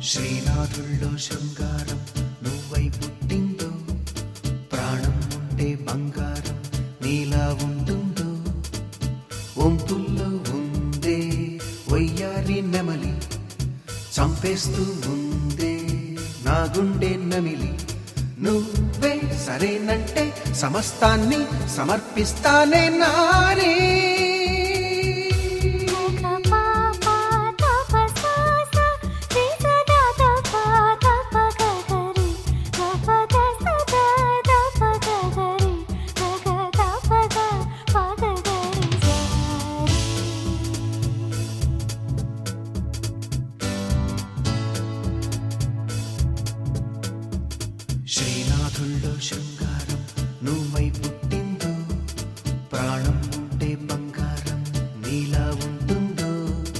శ్రీనాథుల్లో శృంగారం నువ్వై పుట్టిందో ప్రాణం ఉంటే బంగారం నీలా ఉంటుందో ఒంపుల్లో ఉందే వయ్యారి నెమలి చంపేస్తూ ఉందే నా గుండె నమిలి నువ్వే సరేనంటే సమస్తాన్ని సమర్పిస్తానే నారీ శ్రీనాథుల్లో శృంగారం నువ్వై పుట్టిందో ప్రాణం ఉంటే బంగారం నీలా ఉంటుందో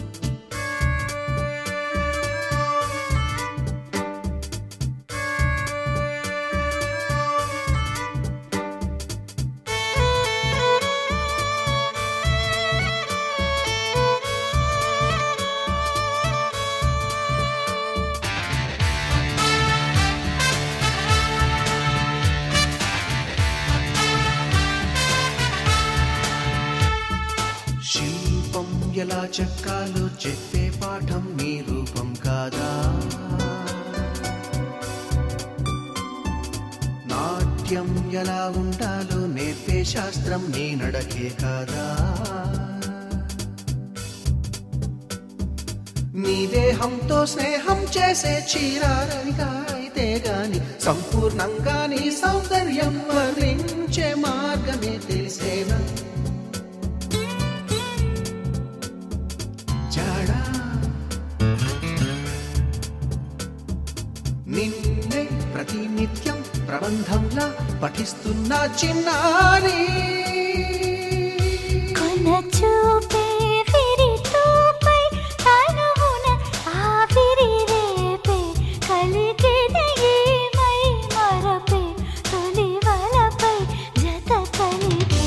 శిల్పం ఎలా చెక్కాలో చెప్పే పాఠం నీ రూపం కాదా నాట్యం ఎలా ఉండాలో నేర్పే శాస్త్రం నీ నడకే కాదా నీ దేహంతో స్నేహం చేసే చీరారవిగా అయితే గాని సంపూర్ణంగా నీ సౌందర్యం వర్ణించే మార్గమే తెలిసేనా జాడా నిన్నే ప్రతినిత్యం ప్రబంధంలా పఠిస్తున్న చిన్నారి చూపే విరితూపై తనువున ఆవిరి రేపే కలిగిన ఏమై మరపే తొలి వలపై జత కలిపే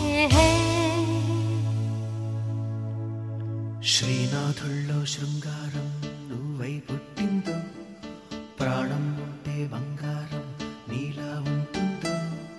శ్రీనాథుల్లో శృంగారం నువ్వై పుట్టిందో ప్రాణం ఉంటే బంగారం నీలా ఉంటుందో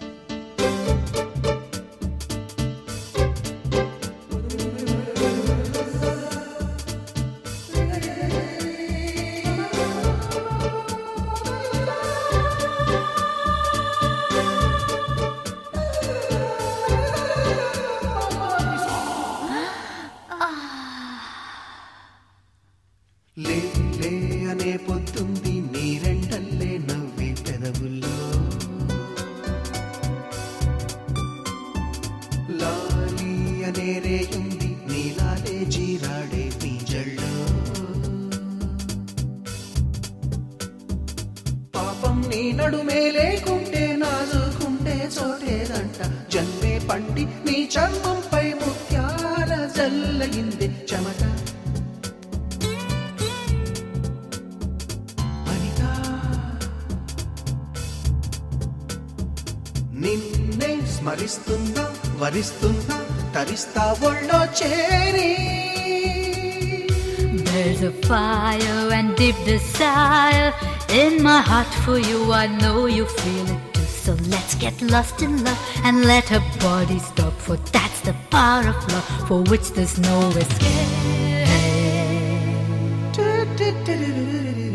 లే లే అనే పొద్దుంది నీరెండల్లే నవ్వి పెదవుల్లో లాలి అనే రేయుంది నీలాలే జీరాడే పీజల్లో పాపం నీ నడుమే లేకుంటే నాజుకుంటే చోటేదంట జన్మే పండి నీ చర్మంపై ముత్యాల జల్లయింది చెమట అనిత నిన్నే స్మరిస్తున్నా వరిస్తున్నా తరిస్తా ఒళ్ళో చేరి There's a fire and deep desire in my heart for you. I know you feel it too. So let's get lost in love and let our bodies stop. For that's the power of love for which there's no escape. To to to to to to to.